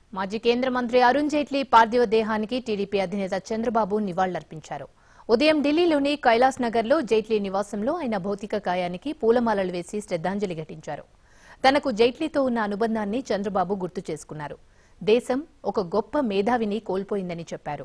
మాజీ కేంద్ర మంత్రి అరుణ్ జైట్లీ పార్థివ దేహానికి టీడీపీ అధినేత చంద్రబాబు నివాళులర్పించారు ఉదయం ఢిల్లీలోని కైలాస్ నగర్లో జైట్లీ నివాసంలో ఆయన భౌతిక కాయానికి పూలమాలలు వేసి శ్రద్ధాంజలి ఘటించారు తనకు జైట్లీతో ఉన్న అనుబంధాన్ని చంద్రబాబు గుర్తు చేసుకున్నారు దేశం ఒక గొప్ప మేధావిని కోల్పోయిందని చెప్పారు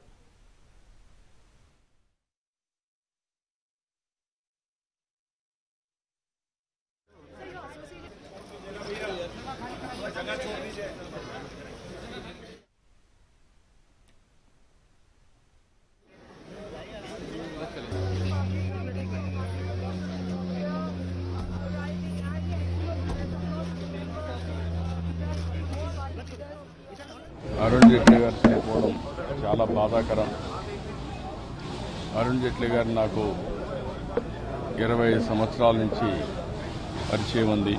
అరుణ్ జైట్లీ గారు చనిపోవడం చాలా బాధాకరం అరుణ్ జైట్లీ గారు నాకు ఇరవై సంవత్సరాల నుంచి పరిచయం ఉంది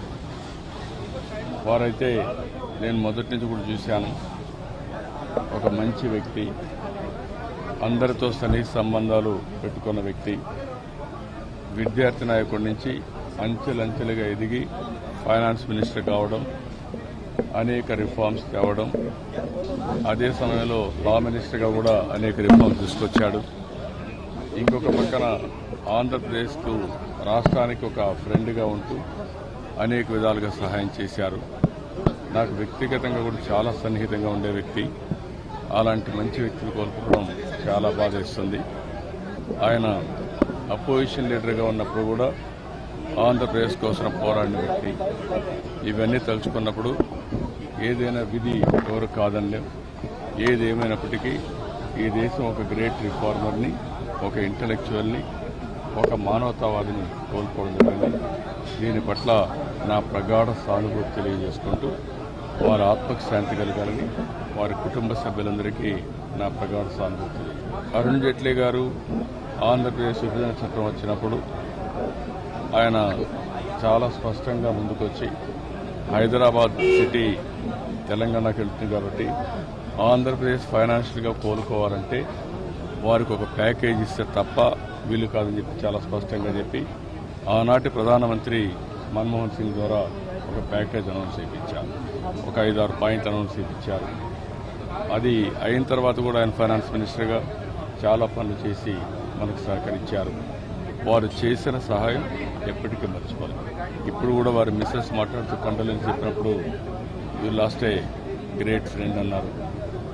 వారైతే నేను మొదటి నుంచి కూడా చూశాను ఒక మంచి వ్యక్తి అందరితో సన్నిహిత సంబంధాలు పెట్టుకున్న వ్యక్తి విద్యార్థి నాయకుడి నుంచి అంచెలంచెలుగా ఎదిగి ఫైనాన్స్ మినిస్టర్ కావడం అనేక రిఫార్మ్స్ తేవడం అదే సమయంలో లా మినిస్టర్గా కూడా అనేక రిఫార్మ్స్ తీసుకొచ్చాడు ఇంకొక పక్కన ఆంధ్రప్రదేశ్కు రాష్ట్రానికి ఒక ఫ్రెండ్గా ఉంటూ అనేక విధాలుగా సహాయం చేశారు నాకు వ్యక్తిగతంగా కూడా చాలా సన్నిహితంగా ఉండే వ్యక్తి అలాంటి మంచి వ్యక్తిని కోల్పోవడం చాలా బాధేస్తుంది ఆయన అపోజిషన్ లీడర్గా ఉన్నప్పుడు కూడా ఆంధ్రప్రదేశ్ కోసం పోరాడిన వ్యక్తి ఇవన్నీ తలుచుకున్నప్పుడు ఏదైనా విధి ఎవరు కాదనలేం ఏది ఏమైనప్పటికీ ఈ దేశం ఒక గ్రేట్ రిఫార్మర్ని ఒక ఇంటలెక్చువల్ని ఒక మానవతావాదిని కోల్పోవడం జరిగింది దీని పట్ల నా ప్రగాఢ సానుభూతి తెలియజేసుకుంటూ వారి ఆత్మకు శాంతి కలగాలని వారి కుటుంబ సభ్యులందరికీ నా ప్రగాఢ సానుభూతి అరుణ్ జైట్లీ గారు ఆంధ్రప్రదేశ్ విభజన చట్టం వచ్చినప్పుడు ఆయన చాలా స్పష్టంగా ముందుకొచ్చి హైదరాబాద్ సిటీ తెలంగాణకి వెళ్తుంది కాబట్టి ఆంధ్రప్రదేశ్ ఫైనాన్షియల్గా కోలుకోవాలంటే వారికి ఒక ప్యాకేజ్ ఇస్తే తప్ప వీలు కాదని చెప్పి చాలా స్పష్టంగా చెప్పి ఆనాటి ప్రధానమంత్రి మన్మోహన్ సింగ్ ద్వారా ఒక ప్యాకేజ్ అనౌన్స్ చేయించారు ఒక ఐదారు పాయింట్లు అనౌన్స్ చేయించారు అది అయిన తర్వాత కూడా ఆయన ఫైనాన్స్ మినిస్టర్గా చాలా పనులు చేసి మనకు సహకరించారు వారు చేసిన సహాయం ఎప్పటికీ మర్చిపోలేదు ఇప్పుడు కూడా వారి మిస్సెస్ మాట్లాడుతూ కండలని చెప్పినప్పుడు you lost a great friend అన్నారు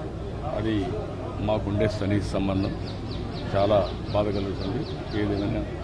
అది మాకుండే సన్నిహిత సంబంధం చాలా బాధ కలుగుతుంది ఏదేమైనా